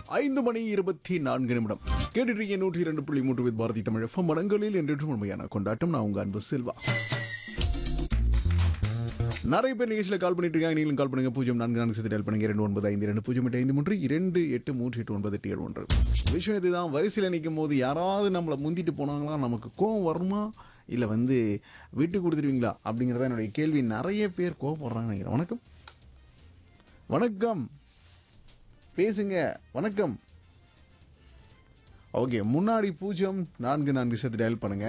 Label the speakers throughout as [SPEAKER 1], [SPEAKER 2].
[SPEAKER 1] ஐந்து மணி இருபத்தி நான்கு நிமிடம் கேட்டுட்டு நூற்றி இரண்டு புள்ளி மூன்று வித் பாரதி தமிழ் எஃப்எம் மடங்களில் என்றும் உண்மையான கொண்டாட்டம் நான் உங்க அன்பு செல்வா நிறைய பேர் நிகழ்ச்சியில் கால் பண்ணிட்டு இருக்காங்க நீங்களும் கால் பண்ணுங்க பூஜ்ஜியம் நான்கு நான்கு சதி டெல் பண்ணுங்க இரண்டு ஒன்பது ஐந்து இரண்டு பூஜ்ஜியம் எட்டு ஐந்து மூன்று இரண்டு எட்டு மூன்று எட்டு ஒன்பது எட்டு ஏழு ஒன்று விஷயம் இதுதான் வரிசையில் நிற்கும் போது யாராவது நம்மளை முந்திட்டு போனாங்களா நமக்கு கோவம் வருமா இல்லை வந்து விட்டு கொடுத்துருவீங்களா அப்படிங்கிறத என்னுடைய கேள்வி நிறைய பேர் கோவப்படுறாங்க நினைக்கிறேன் வணக்கம் வணக்கம் பேசுங்க வணக்கம் ஓகே முன்னாடி பூஜ்ஜியம் நான்கு நான்கு சேர்த்து டயல் பண்ணுங்க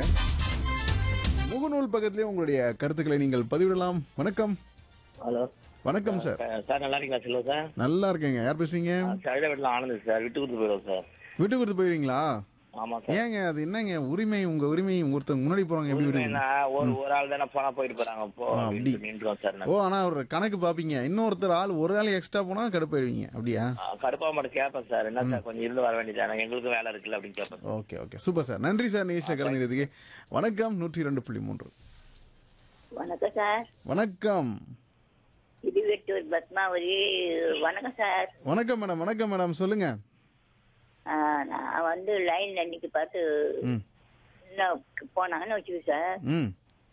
[SPEAKER 1] முகநூல் பக்கத்திலே உங்களுடைய கருத்துக்களை நீங்கள் பதிவிடலாம் வணக்கம்
[SPEAKER 2] ஹலோ
[SPEAKER 1] வணக்கம் சார்
[SPEAKER 2] சார் நல்லா இருக்கீங்களா செல்வா சார்
[SPEAKER 1] நல்லா இருக்கேங்க யார் பேசுறீங்க
[SPEAKER 2] சைடா வீட்டில் ஆனந்த் சார் விட்டு கொடுத்து போயிடுவோம் சார்
[SPEAKER 1] விட்டு கொடுத்து போயிருவீங்களா
[SPEAKER 2] ஆமாம் சார்
[SPEAKER 1] ஏங்க அது என்னங்க உரிமை உங்க உரிமை ஒருத்தவங்க முன்னாடி போறாங்க எப்படி விட்டு
[SPEAKER 2] உண்மைன்னா ஒரு ஒரு ஆள் தானே போனா போயிட்டு போறாங்க போ
[SPEAKER 1] ஆ, அப்படி.
[SPEAKER 2] நின்றுவோம் சார்
[SPEAKER 1] ஓ ஆனா ஒரு கணக்கு பாப்பீங்க இன்னொருத்தர் ஆள் ஒரு ஆள் எக்ஸ்ட்ரா போனா கடுப்பாயிடுவீங்க அப்படியா
[SPEAKER 2] கடுப்பா மட்டும் கேட்பேன் சார் என்ன சார் கொஞ்சம் இருந்து வர வேண்டியதானே எங்களுக்கும் வேலை இருக்குல்ல அப்படின்னு கேட்பேன் sir
[SPEAKER 1] okay okay super sir நன்றி சார் நிகழ்ச்சியில் கலந்துக்கிறதுக்கு வணக்கம் நூற்றி ரெண்டு புள்ளி மூன்று
[SPEAKER 3] வணக்கம் சார்
[SPEAKER 1] வணக்கம்
[SPEAKER 3] இடிவெட்டூர் பத்மாவதி வணக்கம் சார்
[SPEAKER 1] வணக்கம் மேடம் வணக்கம் மேடம் சொல்லுங்க
[SPEAKER 3] ஆ, நான் வந்து லைன் அன்னைக்கு பார்த்து
[SPEAKER 1] ம்
[SPEAKER 3] இன்னும் போனாங்கன்னு வச்சுக்கோ சார்
[SPEAKER 1] ம்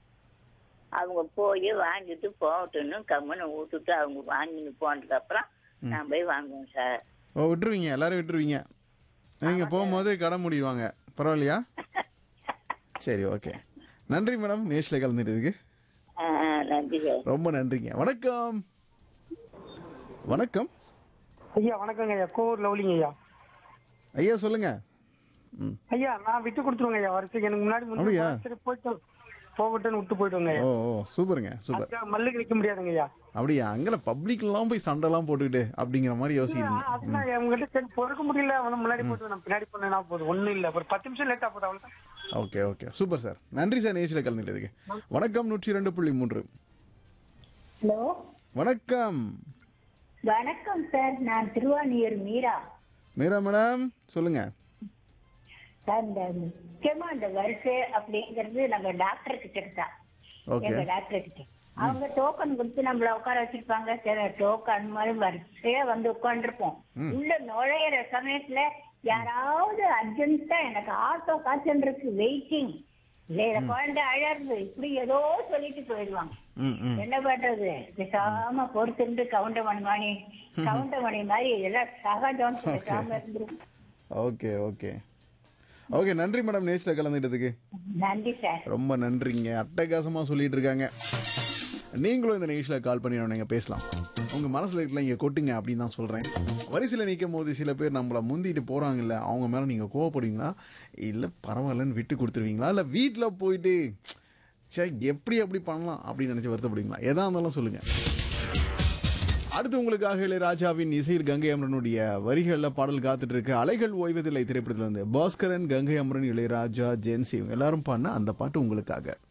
[SPEAKER 3] அவங்க போய் வாங்கிட்டு போகட்டும்னு கம்முன்னு விட்டுட்டு அவங்க வாங்கிட்டு போனதுக்கு அப்புறம் நான் போய் வாங்குவேன் சார்
[SPEAKER 1] ஓ விட்டுருவீங்க எல்லாரும் விட்டுருவீங்க நீங்க போகும்போது கடை முடிவாங்க பரவாயில்லையா சரி ஓகே நன்றி மேடம் நேஷில் கலந்துட்டதுக்கு
[SPEAKER 3] ஆ, ஆ, நன்றி சார்
[SPEAKER 1] ரொம்ப நன்றிங்க வணக்கம் வணக்கம்
[SPEAKER 4] ஐயா வணக்கங்க ஐயா கோவூர் லவ்லிங்க ஐயா
[SPEAKER 1] ஐயா சொல்லுங்க ம்
[SPEAKER 4] ஐயா நான் விட்டு கொடுத்துருவேங்க ஐயா வரிசைக்கு எனக்கு முன்னாடி முன்னாடி
[SPEAKER 1] அப்படியா?
[SPEAKER 4] சரி போயிட்டு போகட்டும்னு விட்டு போயிட்டுங்க ஐயா
[SPEAKER 1] ஓ ஓ சூப்பருங்க சூப்பர்
[SPEAKER 4] அதுக்காக மல்லுக்கு நிக்க முடியாதுங்க ஐயா
[SPEAKER 1] அப்படியா அங்கே பப்ளிக்லாம் போய் சண்டைலாம் போட்டுக்கிட்டு அப்படிங்கிற மாதிரி யோசிக்கிறீங்க
[SPEAKER 4] அதுதான் உங்ககிட்ட சரி பொறுக்க முடியல அவன முன்னாடி போயிட்டு நான் பின்னாடி பண்ணா போதும் ஒண்ணும் இல்ல ஒரு பத்து நிமிஷம் லேட்டா போதும் அவ்வளவுதான்
[SPEAKER 1] ஓகே ஓகே சூப்பர் சார் நன்றி சார் நேஷில் கலந்துட்டதுக்கு வணக்கம் நூற்றி ரெண்டு புள்ளி மூன்று
[SPEAKER 3] ஹலோ
[SPEAKER 1] வணக்கம்
[SPEAKER 3] வணக்கம் சார் நான் திருவாணியூர் மீரா
[SPEAKER 1] மீரா மேடம் சொல்லுங்க
[SPEAKER 3] சார் இந்த முக்கியமா இந்த வரிசை அப்படிங்கிறது நம்ம டாக்டர் கிட்ட தான்
[SPEAKER 1] ஓகே
[SPEAKER 3] எங்க டாக்டர் கிட்ட அவங்க டோக்கன் கொடுத்து நம்மள உட்கார வச்சிருப்பாங்க சரி டோக்கன் மாதிரி வரிசையா வந்து உட்காந்துருப்போம் உள்ள நுழையிற சமயத்துல யாராவது அர்ஜென்ட்டா எனக்கு ஆட்டோ காய்ச்சல் இருக்கு வெயிட்டிங் இல்ல இந்த குழந்தை அழறது இப்படி ஏதோ சொல்லிட்டு போயிடுவாங்க
[SPEAKER 1] ம் ம்
[SPEAKER 3] என்ன பண்றது பேசாம பொறுத்திருந்து கவுண்டமணி மணி கவுண்டமணி மாதிரி எல்லாம் சகஜம் பேசாம இருந்துரும்
[SPEAKER 1] ஓகே ஓகே ஓகே நன்றி மேடம் நேஷில் கலந்துட்டதுக்கு
[SPEAKER 3] நன்றி சார்
[SPEAKER 1] ரொம்ப நன்றிங்க அட்டகாசமாக சொல்லிட்டு இருக்காங்க நீங்களும் இந்த நிகழ்ச்சியில் கால் பண்ணி நீங்கள் பேசலாம் உங்கள் மனசில் இருக்கலாம் இங்கே கொட்டுங்க அப்படின்னு தான் சொல்கிறேன் வரிசையில் நிற்கும் போது சில பேர் நம்மளை முந்திட்டு போகிறாங்கல்ல அவங்க மேலே நீங்கள் கோவப்படுவீங்களா இல்லை பரவாயில்லன்னு விட்டு கொடுத்துருவீங்களா இல்லை வீட்டில் போயிட்டு சே எப்படி அப்படி பண்ணலாம் அப்படின்னு நினச்சி வருத்தப்படுவீங்களா எதா இருந்தாலும் சொல்லுங்கள் அடுத்து உங்களுக்காக இளையராஜாவின் இசையில் கங்கை அமரனுடைய வரிகளில் பாடல் காத்துட்டு இருக்கு அலைகள் ஓய்வதில்லை திரைப்படத்தில் வந்து பாஸ்கரன் கங்கை அமரன் இளையராஜா ஜென்சி இவங்க எல்லாரும் பாடின அந்த பாட்டு உங்களுக்காக